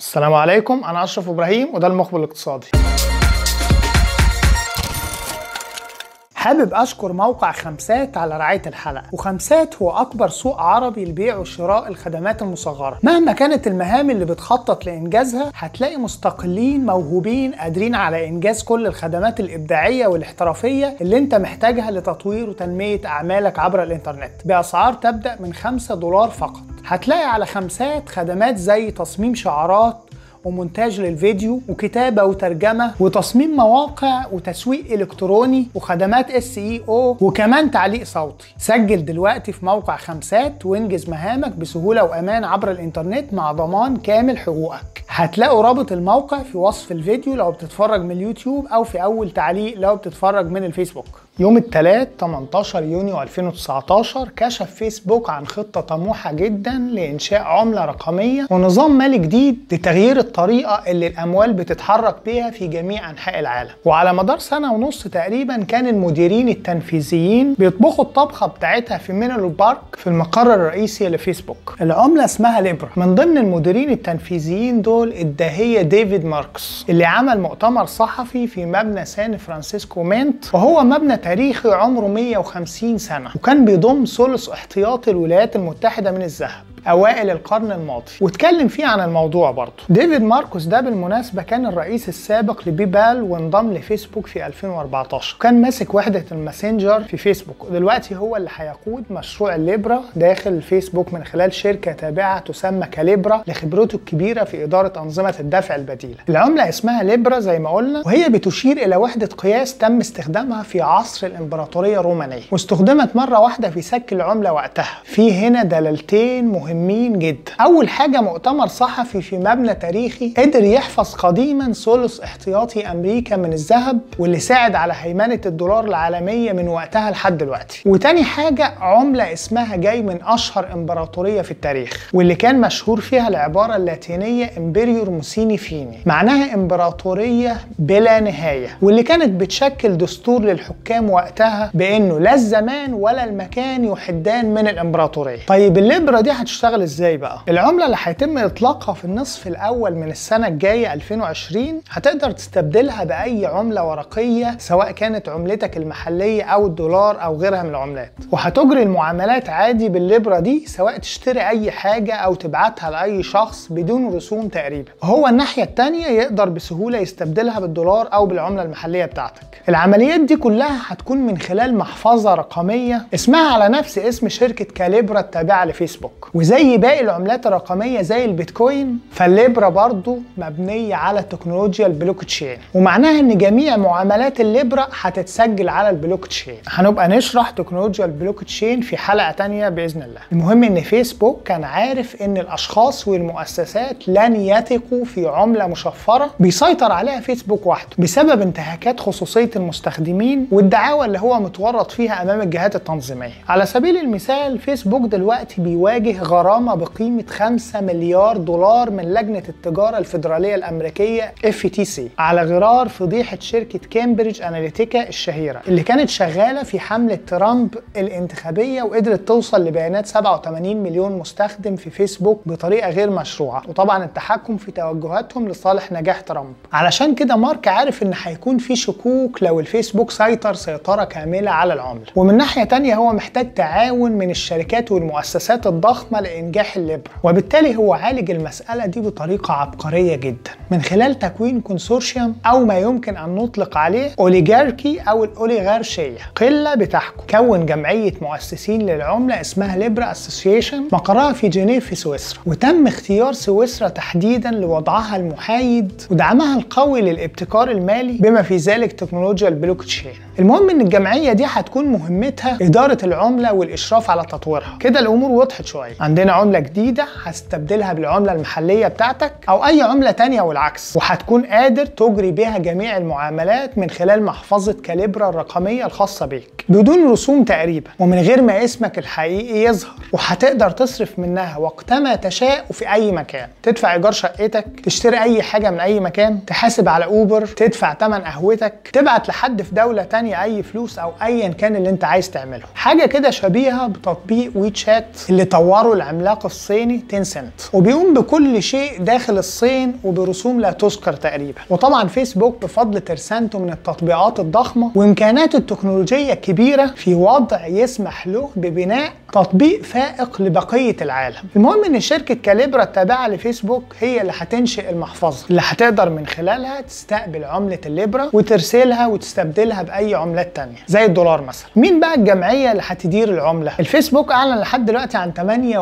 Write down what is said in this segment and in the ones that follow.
السلام عليكم انا اشرف ابراهيم وده المخبر الاقتصادي حابب اشكر موقع خمسات على رعايه الحلقه وخمسات هو اكبر سوق عربي لبيع وشراء الخدمات المصغره مهما كانت المهام اللي بتخطط لانجازها هتلاقي مستقلين موهوبين قادرين على انجاز كل الخدمات الابداعيه والاحترافيه اللي انت محتاجها لتطوير وتنميه اعمالك عبر الانترنت باسعار تبدا من 5 دولار فقط هتلاقي على خمسات خدمات زي تصميم شعارات ومونتاج للفيديو وكتابة وترجمة وتصميم مواقع وتسويق إلكتروني وخدمات اس اي او وكمان تعليق صوتي سجل دلوقتي في موقع خمسات وانجز مهامك بسهولة وأمان عبر الإنترنت مع ضمان كامل حقوقك هتلاقوا رابط الموقع في وصف الفيديو لو بتتفرج من اليوتيوب أو في أول تعليق لو بتتفرج من الفيسبوك يوم الثلاث 18 يونيو 2019 كشف فيسبوك عن خطة طموحة جدا لإنشاء عملة رقمية ونظام مالي جديد لتغيير الطريقة اللي الأموال بتتحرك بيها في جميع أنحاء العالم وعلى مدار سنة ونص تقريبا كان المديرين التنفيذيين بيطبخوا الطبخة بتاعتها في مينلو بارك في المقر الرئيسي لفيسبوك العملة اسمها ليبرا من ضمن المديرين التنفيذيين دول الداهية ديفيد ماركس اللي عمل مؤتمر صحفي في مبنى سان فرانسيسكو مينت وهو مبنى تاريخي عمره 150 سنة وكان بيضم ثلث احتياطي الولايات المتحدة من الذهب اوائل القرن الماضي واتكلم فيه عن الموضوع برضه ديفيد ماركوس ده بالمناسبه كان الرئيس السابق لبيبال وانضم لفيسبوك في 2014 وكان ماسك وحده الماسنجر في فيسبوك ودلوقتي هو اللي هيقود مشروع الليبرا داخل الفيسبوك من خلال شركه تابعه تسمى كاليبرا لخبرته الكبيره في اداره انظمه الدفع البديله العمله اسمها ليبرا زي ما قلنا وهي بتشير الى وحده قياس تم استخدامها في عصر الامبراطوريه الرومانيه واستخدمت مره واحده في سك العمله وقتها في هنا دلالتين مهمين مهمين جدا اول حاجه مؤتمر صحفي في مبنى تاريخي قدر يحفظ قديما ثلث احتياطي امريكا من الذهب واللي ساعد على هيمنه الدولار العالميه من وقتها لحد دلوقتي وتاني حاجه عمله اسمها جاي من اشهر امبراطوريه في التاريخ واللي كان مشهور فيها العباره اللاتينيه امبريور موسيني فيني معناها امبراطوريه بلا نهايه واللي كانت بتشكل دستور للحكام وقتها بانه لا الزمان ولا المكان يحدان من الامبراطوريه طيب الليبرا دي هتشتغل هتشتغل ازاي بقى؟ العملة اللي هيتم اطلاقها في النصف الاول من السنة الجاية 2020 هتقدر تستبدلها بأي عملة ورقية سواء كانت عملتك المحلية أو الدولار أو غيرها من العملات وهتجري المعاملات عادي بالليبرا دي سواء تشتري أي حاجة أو تبعتها لأي شخص بدون رسوم تقريبا وهو الناحية التانية يقدر بسهولة يستبدلها بالدولار أو بالعملة المحلية بتاعتك العمليات دي كلها هتكون من خلال محفظة رقمية اسمها على نفس اسم شركة كاليبرا التابعة لفيسبوك وزي باقي العملات الرقميه زي البيتكوين فالليبرا برضو مبنيه على تكنولوجيا البلوك تشين ومعناها ان جميع معاملات الليبرا هتتسجل على البلوك تشين هنبقى نشرح تكنولوجيا البلوك تشين في حلقه تانية باذن الله المهم ان فيسبوك كان عارف ان الاشخاص والمؤسسات لن يثقوا في عمله مشفره بيسيطر عليها فيسبوك وحده بسبب انتهاكات خصوصيه المستخدمين والدعاوى اللي هو متورط فيها امام الجهات التنظيميه على سبيل المثال فيسبوك دلوقتي بيواجه غرامة بقيمة 5 مليار دولار من لجنة التجارة الفيدرالية الأمريكية FTC على غرار فضيحة شركة كامبريدج أناليتيكا الشهيرة اللي كانت شغالة في حملة ترامب الانتخابية وقدرت توصل لبيانات 87 مليون مستخدم في فيسبوك بطريقة غير مشروعة وطبعا التحكم في توجهاتهم لصالح نجاح ترامب علشان كده مارك عارف ان هيكون في شكوك لو الفيسبوك سيطر سيطرة كاملة على العملة ومن ناحية تانية هو محتاج تعاون من الشركات والمؤسسات الضخمة لإنجاح الليبرا وبالتالي هو عالج المسألة دي بطريقة عبقرية جدا من خلال تكوين كونسورشيوم أو ما يمكن أن نطلق عليه أوليجاركي أو الأوليغارشية قلة بتحكم كون جمعية مؤسسين للعملة اسمها ليبرا أسوسيشن مقرها في جنيف في سويسرا وتم اختيار سويسرا تحديدا لوضعها المحايد ودعمها القوي للابتكار المالي بما في ذلك تكنولوجيا البلوك تشين المهم ان الجمعيه دي هتكون مهمتها اداره العمله والاشراف على تطويرها كده الامور وضحت شويه عندنا عمله جديده هتستبدلها بالعمله المحليه بتاعتك او اي عمله تانية والعكس وهتكون قادر تجري بيها جميع المعاملات من خلال محفظه كاليبرا الرقميه الخاصه بيك بدون رسوم تقريبا ومن غير ما اسمك الحقيقي يظهر وهتقدر تصرف منها وقتما تشاء وفي اي مكان تدفع ايجار شقتك تشتري اي حاجه من اي مكان تحاسب على اوبر تدفع ثمن قهوتك تبعت لحد في دوله تانية اي فلوس او ايا كان اللي انت عايز تعمله حاجه كده شبيهه بتطبيق وي تشات اللي طوره العملاق الصيني تنسنت وبيقوم بكل شيء داخل الصين وبرسوم لا تذكر تقريبا وطبعا فيسبوك بفضل ترسانته من التطبيقات الضخمة وإمكاناته التكنولوجية الكبيرة في وضع يسمح له ببناء تطبيق فائق لبقية العالم المهم ان شركة كاليبرا التابعة لفيسبوك هي اللي هتنشئ المحفظة اللي هتقدر من خلالها تستقبل عملة الليبرا وترسلها وتستبدلها بأي عملات تانية زي الدولار مثلا مين بقى الجمعية اللي هتدير العملة الفيسبوك أعلن لحد دلوقتي عن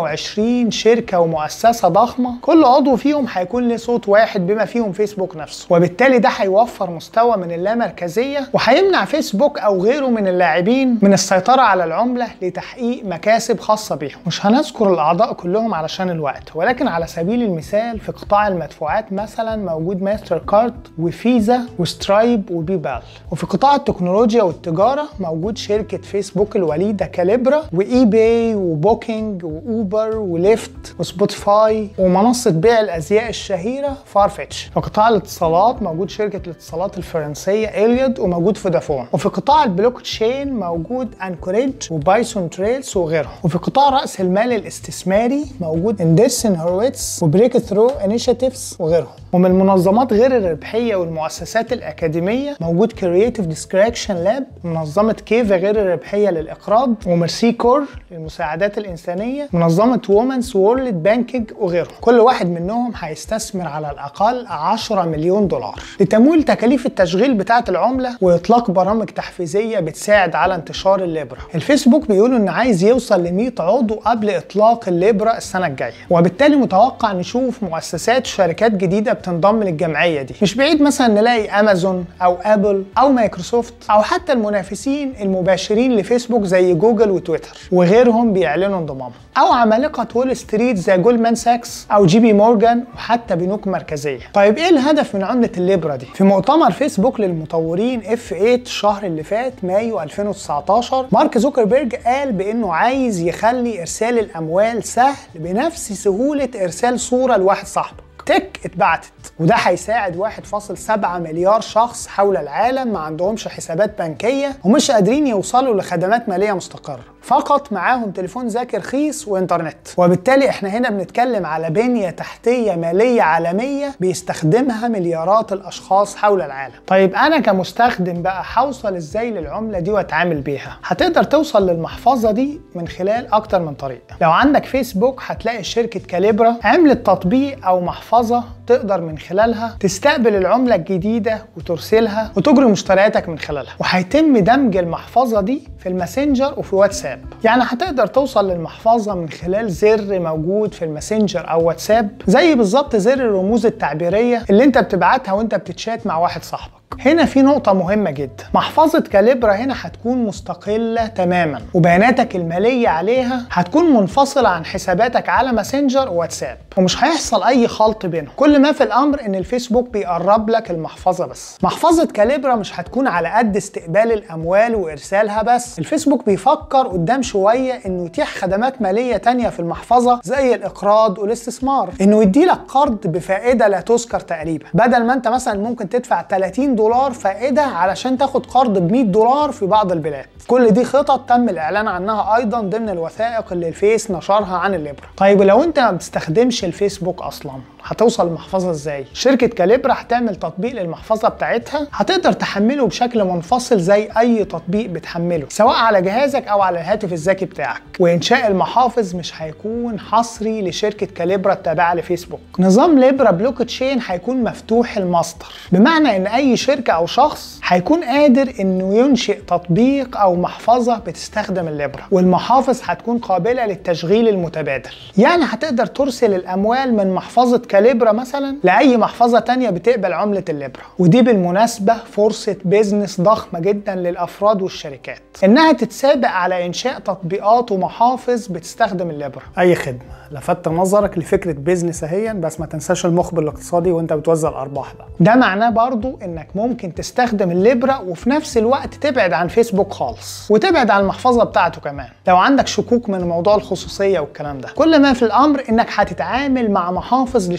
28 شركة ومؤسسة ضخمة كل عضو فيهم هيكون له صوت واحد بما فيهم فيسبوك نفسه وبالتالي ده هيوفر مستوى من اللامركزية وهيمنع فيسبوك أو غيره من اللاعبين من السيطرة على العملة لتحقيق مكاسب خاصة بيهم مش هنذكر الأعضاء كلهم علشان الوقت ولكن على سبيل المثال في قطاع المدفوعات مثلا موجود ماستر كارد وفيزا وسترايب وبيبال وفي قطاع التكنولوجيا والتجارة موجود شركة فيسبوك الوليدة كاليبرا وإي باي وبوكينج وأوبر وليفت وسبوتيفاي ومنصة بيع الأزياء الشهيرة فارفيتش في قطاع الاتصالات موجود شركة الاتصالات الفرنسية إليود وموجود فودافون وفي قطاع البلوك تشين موجود أنكوريج وبايسون تريلز وغيرهم وفي قطاع رأس المال الاستثماري موجود اندرسن هورويتس وبريك ثرو انيشيتيفز وغيرهم ومن المنظمات غير الربحية والمؤسسات الأكاديمية موجود كرييتيف ديسكريكشن لاب منظمة كيفا غير الربحية للإقراض وميرسي كور للمساعدات الإنسانية منظمة وومنز وورلد بانكينج وغيرهم كل واحد منهم هيستثمر على الأقل 10 مليون دولار لتمويل تكاليف التشغيل بتاعة العملة وإطلاق برامج تحفيزية بتساعد على انتشار الليبرا الفيسبوك بيقولوا إن عايز يوصل ل 100 عضو قبل إطلاق الليبرا السنة الجاية وبالتالي متوقع نشوف مؤسسات وشركات جديدة بتنضم للجمعية دي مش بعيد مثلا نلاقي أمازون أو أبل أو مايكروسوفت أو حتى المنافسين المباشرين لفيسبوك زي جوجل وتويتر وغيرهم بيعلنوا انضمامهم أو عمالقة وول ستريت زي جولمان ساكس أو جي بي مورجان وحتى بنوك مركزية طيب إيه الهدف من عملة الليبرا دي؟ في مؤتمر فيسبوك للمطورين اف 8 الشهر اللي فات مايو 2019 مارك زوكربيرج قال بانه عايز يخلي ارسال الاموال سهل بنفس سهوله ارسال صوره لواحد صاحبك تك اتبعتت وده هيساعد 1.7 مليار شخص حول العالم ما عندهمش حسابات بنكيه ومش قادرين يوصلوا لخدمات ماليه مستقره فقط معاهم تليفون ذكي رخيص وانترنت وبالتالي احنا هنا بنتكلم على بنيه تحتيه ماليه عالميه بيستخدمها مليارات الاشخاص حول العالم طيب انا كمستخدم بقى هوصل ازاي للعمله دي واتعامل بيها هتقدر توصل للمحفظه دي من خلال اكتر من طريقه لو عندك فيسبوك هتلاقي شركه كاليبرا عملت تطبيق او محفظه تقدر من خلالها تستقبل العمله الجديده وترسلها وتجري مشترياتك من خلالها وهيتم دمج المحفظه دي في الماسنجر وفي واتساب يعني هتقدر توصل للمحفظه من خلال زر موجود في الماسنجر او واتساب زي بالظبط زر الرموز التعبيريه اللي انت بتبعتها وانت بتتشات مع واحد صاحبك هنا في نقطة مهمة جدا محفظة كاليبرا هنا هتكون مستقلة تماما وبياناتك المالية عليها هتكون منفصلة عن حساباتك على ماسنجر وواتساب ومش هيحصل أي خلط بينهم كل ما في الأمر إن الفيسبوك بيقرب لك المحفظة بس محفظة كاليبرا مش هتكون على قد استقبال الأموال وإرسالها بس الفيسبوك بيفكر قدام شوية إنه يتيح خدمات مالية تانية في المحفظة زي الإقراض والاستثمار إنه يديلك قرض بفائدة لا تذكر تقريبا بدل ما أنت مثلا ممكن تدفع 30 دولار فائدة علشان تاخد قرض ب 100 دولار في بعض البلاد كل دي خطط تم الإعلان عنها أيضا ضمن الوثائق اللي الفيس نشرها عن الليبرا طيب لو أنت ما بتستخدمش الفيسبوك أصلا هتوصل المحفظة ازاي؟ شركة كاليبرا هتعمل تطبيق للمحفظة بتاعتها هتقدر تحمله بشكل منفصل زي أي تطبيق بتحمله سواء على جهازك أو على الهاتف الذكي بتاعك وإنشاء المحافظ مش هيكون حصري لشركة كاليبرا التابعة لفيسبوك نظام ليبرا بلوك تشين هيكون مفتوح المصدر بمعنى إن أي شركة أو شخص هيكون قادر إنه ينشئ تطبيق أو محفظة بتستخدم الليبرا والمحافظ هتكون قابلة للتشغيل المتبادل يعني هتقدر ترسل الأموال من محفظة كاليبرا مثلا لاي محفظه تانية بتقبل عمله الليبرا ودي بالمناسبه فرصه بيزنس ضخمه جدا للافراد والشركات انها تتسابق على انشاء تطبيقات ومحافظ بتستخدم الليبرا اي خدمه لفت نظرك لفكره بيزنس اهيا بس ما تنساش المخبر الاقتصادي وانت بتوزع الارباح بقى ده معناه برضو انك ممكن تستخدم الليبرا وفي نفس الوقت تبعد عن فيسبوك خالص وتبعد عن المحفظه بتاعته كمان لو عندك شكوك من موضوع الخصوصيه والكلام ده كل ما في الامر انك هتتعامل مع محافظ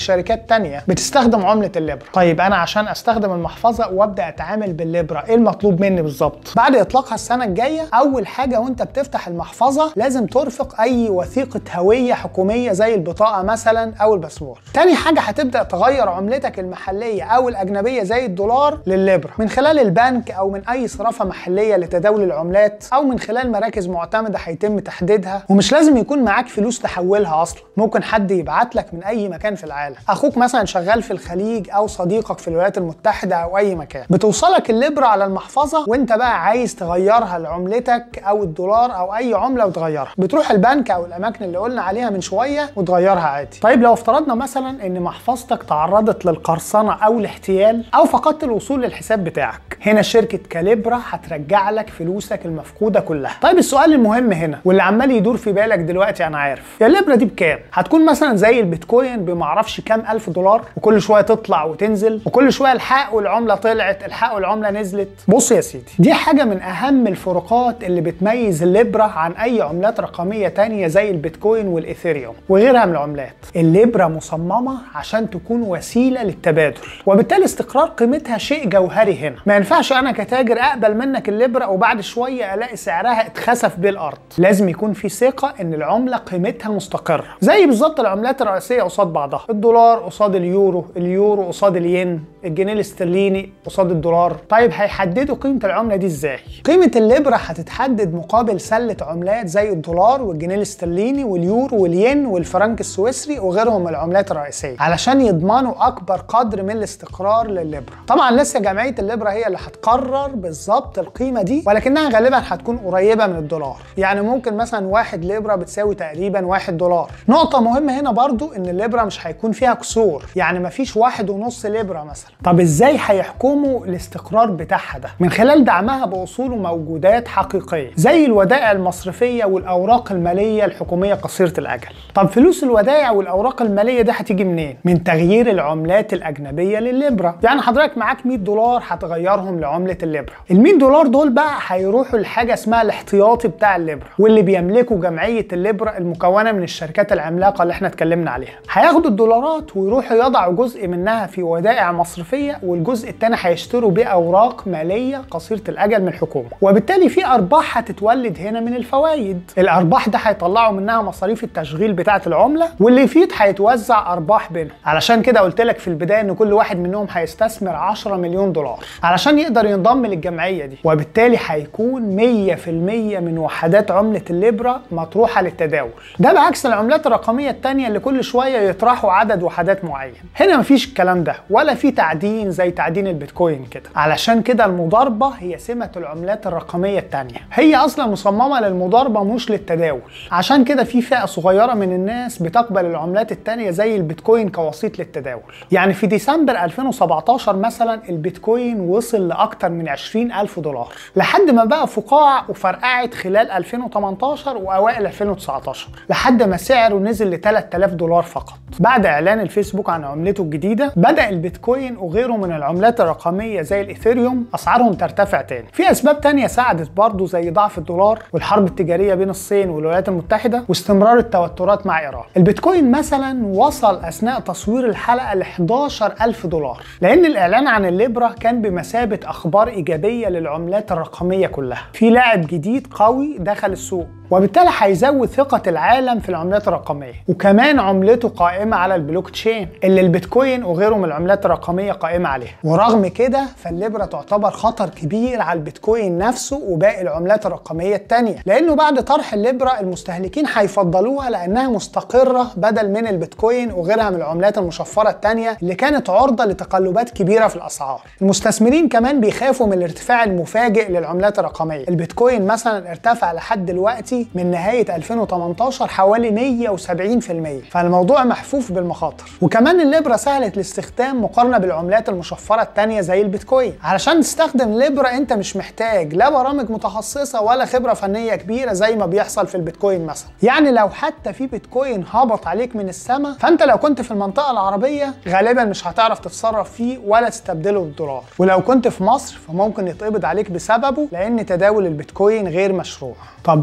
لشركات تانية بتستخدم عملة الليبرا طيب انا عشان استخدم المحفظة وابدا اتعامل بالليبرا ايه المطلوب مني بالظبط بعد اطلاقها السنة الجاية اول حاجة وانت بتفتح المحفظة لازم ترفق اي وثيقة هوية حكومية زي البطاقة مثلا او الباسبور تاني حاجة هتبدا تغير عملتك المحلية او الاجنبية زي الدولار للليبرا من خلال البنك او من اي صرافة محلية لتداول العملات او من خلال مراكز معتمدة هيتم تحديدها ومش لازم يكون معاك فلوس تحولها اصلا ممكن حد يبعت لك من اي مكان في العالم اخوك مثلا شغال في الخليج او صديقك في الولايات المتحدة او اي مكان بتوصلك الليبرا على المحفظة وانت بقى عايز تغيرها لعملتك او الدولار او اي عملة وتغيرها بتروح البنك او الاماكن اللي قلنا عليها من شوية وتغيرها عادي طيب لو افترضنا مثلا ان محفظتك تعرضت للقرصنة او الاحتيال او فقدت الوصول للحساب بتاعك هنا شركة كاليبرا هترجع لك فلوسك المفقودة كلها طيب السؤال المهم هنا واللي عمال يدور في بالك دلوقتي انا عارف يا الليبرا دي بكام هتكون مثلا زي البيتكوين بمعرفش كام الف دولار وكل شويه تطلع وتنزل وكل شويه الحق والعمله طلعت الحق والعمله نزلت بص يا سيدي دي حاجه من اهم الفروقات اللي بتميز الليبرا عن اي عملات رقميه تانية زي البيتكوين والايثيريوم وغيرها من العملات الليبرا مصممه عشان تكون وسيله للتبادل وبالتالي استقرار قيمتها شيء جوهري هنا ما ينفعش انا كتاجر اقبل منك الليبرا وبعد شويه الاقي سعرها اتخسف بالارض لازم يكون في ثقه ان العمله قيمتها مستقره زي بالظبط العملات الرئيسيه قصاد بعضها الدولار قصاد اليورو اليورو قصاد الين الجنيه الاسترليني قصاد الدولار طيب هيحددوا قيمه العمله دي ازاي قيمه الليبرا هتتحدد مقابل سله عملات زي الدولار والجنيه الاسترليني واليورو والين والفرنك السويسري وغيرهم من العملات الرئيسيه علشان يضمنوا اكبر قدر من الاستقرار للليبرا طبعا لسه جمعيه الليبرا هي اللي هتقرر بالظبط القيمه دي ولكنها غالبا هتكون قريبه من الدولار يعني ممكن مثلا واحد ليبرا بتساوي تقريبا واحد دولار نقطه مهمه هنا برضو ان الليبرا مش هيكون فيها كسور يعني مفيش واحد ونص ليبرا مثلا طب ازاي هيحكموا الاستقرار بتاعها ده من خلال دعمها باصول وموجودات حقيقيه زي الودائع المصرفيه والاوراق الماليه الحكوميه قصيره الاجل طب فلوس الودائع والاوراق الماليه دي هتيجي منين من تغيير العملات الاجنبيه للليبرا يعني حضرتك معاك 100 دولار هتغيرهم لعمله الليبرا ال 100 دولار دول بقى هيروحوا لحاجه اسمها الاحتياطي بتاع الليبرا واللي بيملكه جمعيه الليبرا المكونه من الشركات العملاقه اللي احنا اتكلمنا عليها هياخدوا الدولارات ويروحوا يضعوا جزء منها في ودائع مصرفيه والجزء الثاني هيشتروا بيه اوراق ماليه قصيره الاجل من الحكومه وبالتالي في ارباح هتتولد هنا من الفوائد الارباح ده هيطلعوا منها مصاريف التشغيل بتاعه العمله واللي يفيد هيتوزع ارباح بينهم علشان كده قلت لك في البدايه ان كل واحد منهم هيستثمر 10 مليون دولار علشان يقدر ينضم للجمعيه دي وبالتالي هيكون 100% من وحدات عمله الليبرا مطروحه للتداول ده بعكس العملات الرقميه الثانيه اللي كل شويه يطرحوا عدد وحدات معين هنا مفيش الكلام ده ولا في تعدين زي تعدين البيتكوين كده علشان كده المضاربه هي سمه العملات الرقميه الثانيه هي اصلا مصممه للمضاربه مش للتداول عشان كده في فئه صغيره من الناس بتقبل العملات الثانيه زي البيتكوين كوسيط للتداول يعني في ديسمبر 2017 مثلا البيتكوين وصل لاكثر من 20 ألف دولار لحد ما بقى فقاعة وفرقعت خلال 2018 وأوائل 2019 لحد ما سعره نزل ل 3000 دولار فقط بعد إعلان الفيسبوك عن عملته الجديدة بدأ البيتكوين وغيره من العملات الرقمية زي الإيثيريوم أسعارهم ترتفع تاني في أسباب تانية ساعدت برضه زي ضعف الدولار والحرب التجارية بين الصين والولايات المتحدة واستمرار التوترات مع إيران البيتكوين مثلا وصل أثناء تصوير الحلقة ل 11000 دولار لأن الإعلان عن الليبرا كان بمثابة أخبار إيجابية للعملات الرقمية كلها في لاعب جديد قوي دخل السوق وبالتالي هيزود ثقة العالم في العملات الرقمية وكمان عملته قائمة على البلوك تشين اللي البيتكوين وغيره من العملات الرقمية قائمة عليها ورغم كده فالليبرا تعتبر خطر كبير على البيتكوين نفسه وباقي العملات الرقمية التانية لأنه بعد طرح الليبرا المستهلكين هيفضلوها لأنها مستقرة بدل من البيتكوين وغيرها من العملات المشفرة التانية اللي كانت عرضة لتقلبات كبيرة في الأسعار المستثمرين كمان بيخافوا من الارتفاع المفاجئ للعملات الرقمية البيتكوين مثلا ارتفع لحد دلوقتي من نهاية 2018 حوالي 170% فالموضوع محفوف بالمخاطر وكمان الليبرا سهلة الاستخدام مقارنة بالعملات المشفرة التانية زي البيتكوين علشان تستخدم ليبرا انت مش محتاج لا برامج متخصصة ولا خبرة فنية كبيرة زي ما بيحصل في البيتكوين مثلا يعني لو حتى في بيتكوين هبط عليك من السماء فانت لو كنت في المنطقة العربية غالبا مش هتعرف تتصرف فيه ولا تستبدله بالدولار ولو كنت في مصر فممكن يتقبض عليك بسببه لان تداول البيتكوين غير مشروع طب ليه الليبرا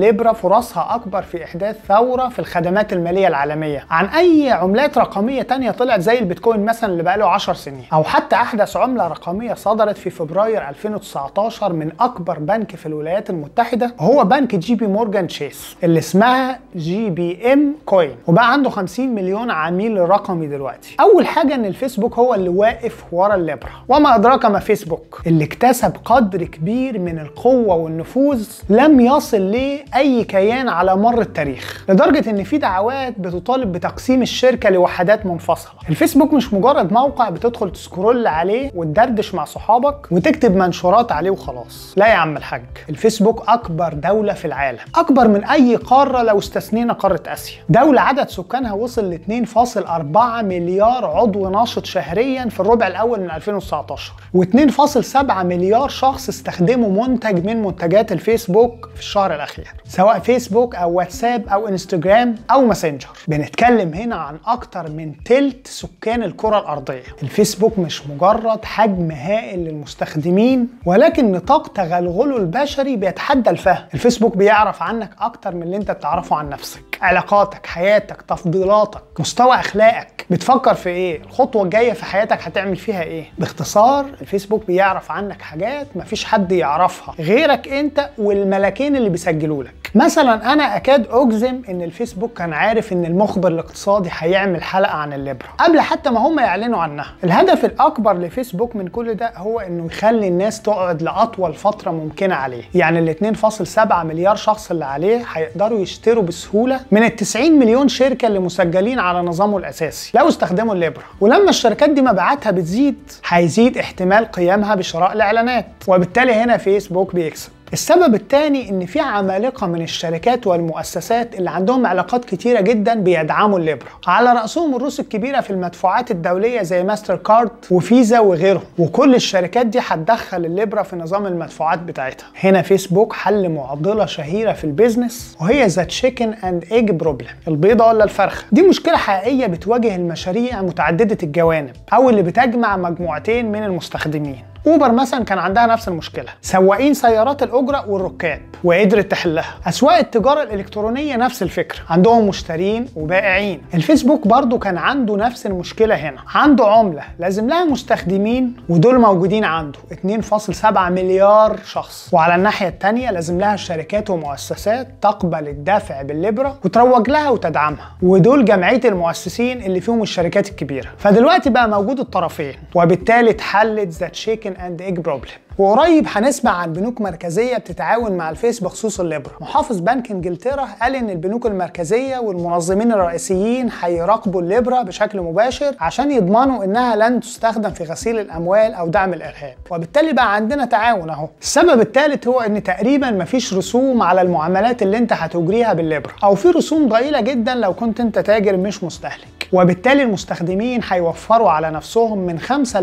الليبرا فرصها اكبر في احداث ثوره في الخدمات الماليه العالميه عن اي عملات رقميه تانية طلعت زي البيتكوين مثلا اللي بقاله 10 سنين او حتى احدث عمله رقميه صدرت في فبراير 2019 من اكبر بنك في الولايات المتحده هو بنك جي بي مورجان تشيس اللي اسمها جي بي ام كوين وبقى عنده 50 مليون عميل رقمي دلوقتي اول حاجه ان الفيسبوك هو اللي واقف ورا الليبرا وما ادراك ما فيسبوك اللي اكتسب قدر كبير من القوه والنفوذ لم يصل ليه اي كيان على مر التاريخ لدرجه ان في دعوات بتطالب بتقسيم الشركه لوحدات منفصله الفيسبوك مش مجرد موقع بتدخل تسكرول عليه وتدردش مع صحابك وتكتب منشورات عليه وخلاص لا يا عم الحاج الفيسبوك اكبر دوله في العالم اكبر من اي قاره لو استثنينا قاره اسيا دوله عدد سكانها وصل ل 2.4 مليار عضو ناشط شهريا في الربع الاول من 2019 و2.7 مليار شخص استخدموا منتج من منتجات الفيسبوك في الشهر الاخير سواء فيسبوك او واتساب او انستجرام او ماسنجر بنتكلم هنا عن اكتر من تلت سكان الكره الارضيه الفيسبوك مش مجرد حجم هائل للمستخدمين ولكن نطاق تغلغله البشري بيتحدى الفهم الفيسبوك بيعرف عنك اكتر من اللي انت بتعرفه عن نفسك علاقاتك حياتك تفضيلاتك مستوى اخلاقك بتفكر في ايه الخطوه الجايه في حياتك هتعمل فيها ايه باختصار الفيسبوك بيعرف عنك حاجات مفيش حد يعرفها غيرك انت والملاكين اللي بيسجلوا لك مثلا انا اكاد اجزم ان الفيسبوك كان عارف ان المخبر الاقتصادي هيعمل حلقه عن الليبرا قبل حتى ما هم يعلنوا عنها الهدف الاكبر لفيسبوك من كل ده هو انه يخلي الناس تقعد لاطول فتره ممكنه عليه يعني ال 2.7 مليار شخص اللي عليه هيقدروا يشتروا بسهوله من ال 90 مليون شركه اللي مسجلين على نظامه الاساسي لو استخدموا الليبرا ولما الشركات دي مبيعاتها بتزيد هيزيد احتمال قيامها بشراء الاعلانات وبالتالي هنا فيسبوك بيكسب السبب الثاني ان في عمالقه من الشركات والمؤسسات اللي عندهم علاقات كتيره جدا بيدعموا الليبرا على راسهم الروس الكبيره في المدفوعات الدوليه زي ماستر كارد وفيزا وغيرهم وكل الشركات دي هتدخل الليبرا في نظام المدفوعات بتاعتها هنا فيسبوك حل معضله شهيره في البيزنس وهي ذا تشيكن اند ايج بروبلم البيضه ولا الفرخه دي مشكله حقيقيه بتواجه المشاريع متعدده الجوانب او اللي بتجمع مجموعتين من المستخدمين اوبر مثلا كان عندها نفس المشكله سواقين سيارات الاجره والركاب وقدرت تحلها اسواق التجاره الالكترونيه نفس الفكره عندهم مشترين وبائعين الفيسبوك برضو كان عنده نفس المشكله هنا عنده عمله لازم لها مستخدمين ودول موجودين عنده 2.7 مليار شخص وعلى الناحيه الثانيه لازم لها شركات ومؤسسات تقبل الدفع بالليبرا وتروج لها وتدعمها ودول جمعيه المؤسسين اللي فيهم الشركات الكبيره فدلوقتي بقى موجود الطرفين وبالتالي اتحلت ذا تشيكن اند ايج بروبلم وقريب هنسمع عن بنوك مركزيه بتتعاون مع الفيس بخصوص الليبرا محافظ بنك انجلترا قال ان البنوك المركزيه والمنظمين الرئيسيين هيراقبوا الليبرا بشكل مباشر عشان يضمنوا انها لن تستخدم في غسيل الاموال او دعم الارهاب وبالتالي بقى عندنا تعاون اهو السبب الثالث هو ان تقريبا مفيش رسوم على المعاملات اللي انت هتجريها بالليبرا او في رسوم ضئيله جدا لو كنت انت تاجر مش مستهلك وبالتالي المستخدمين هيوفروا على نفسهم من 5 ل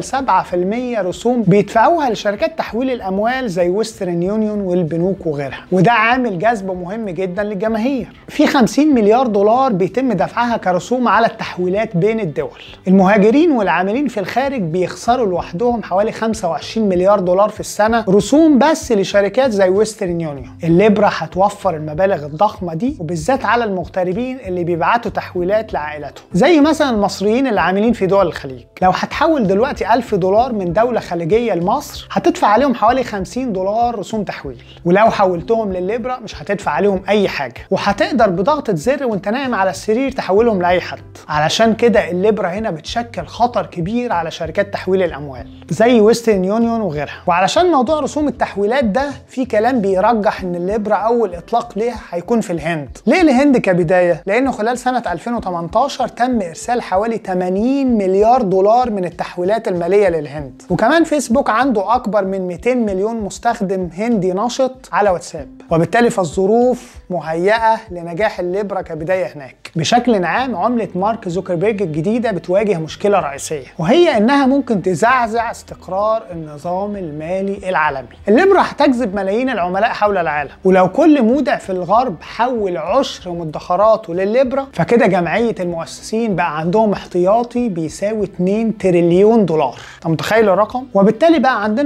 7% رسوم بيدفعوها لشركات تحويل الاموال زي ويسترن يونيون والبنوك وغيرها وده عامل جذب مهم جدا للجماهير في 50 مليار دولار بيتم دفعها كرسوم على التحويلات بين الدول المهاجرين والعاملين في الخارج بيخسروا لوحدهم حوالي 25 مليار دولار في السنه رسوم بس لشركات زي ويسترن يونيون الليبرا هتوفر المبالغ الضخمه دي وبالذات على المغتربين اللي بيبعتوا تحويلات لعائلاتهم زي مثلا المصريين اللي عاملين في دول الخليج لو هتحول دلوقتي 1000 دولار من دوله خليجيه لمصر هتدفع عليهم حوالي 50 دولار رسوم تحويل ولو حولتهم للليبرا مش هتدفع عليهم اي حاجه وهتقدر بضغطه زر وانت نايم على السرير تحولهم لاي حد علشان كده الليبرا هنا بتشكل خطر كبير على شركات تحويل الاموال زي ويسترن يونيون وغيرها وعلشان موضوع رسوم التحويلات ده في كلام بيرجح ان الليبرا اول اطلاق ليها هيكون في الهند ليه الهند كبدايه لانه خلال سنه 2018 تم ارسال حوالي 80 مليار دولار من التحويلات الماليه للهند وكمان فيسبوك عنده اكبر من 200 مليون مستخدم هندي نشط على واتساب وبالتالي فالظروف مهيئه لنجاح الليبرا كبدايه هناك بشكل عام عمله مارك زوكربيرج الجديده بتواجه مشكله رئيسيه وهي انها ممكن تزعزع استقرار النظام المالي العالمي الليبرا هتجذب ملايين العملاء حول العالم ولو كل مودع في الغرب حول عشر مدخراته للليبرا فكده جمعيه المؤسسين بقى عندهم احتياطي بيساوي 2 تريليون دولار انت متخيل الرقم وبالتالي بقى عندنا قوه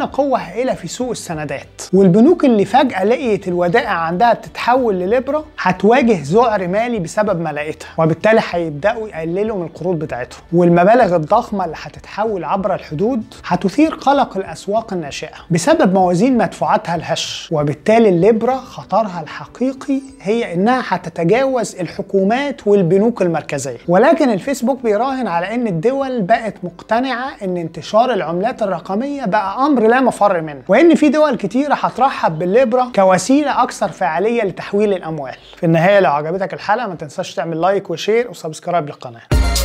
هائله في سوق السندات والبنوك اللي فجاه لقيت الودائع عندها بتتحول لليبرا هتواجه ذعر مالي بسبب ما لقيتها وبالتالي هيبداوا يقللوا من القروض بتاعتهم والمبالغ الضخمه اللي هتتحول عبر الحدود هتثير قلق الاسواق الناشئه بسبب موازين مدفوعاتها الهش وبالتالي الليبرا خطرها الحقيقي هي انها هتتجاوز الحكومات والبنوك المركزيه ولكن الفيسبوك بيراهن على ان الدول بقت مقتنعه ان انتشار العملات الرقميه بقى امر لا مفر منه وان في دول كتيره هترحب بالليبرا كوسيله اكثر فعاليه لتحويل الاموال في النهايه لو عجبتك الحلقه ما تنساش تعمل لايك وشير وسبسكرايب للقناه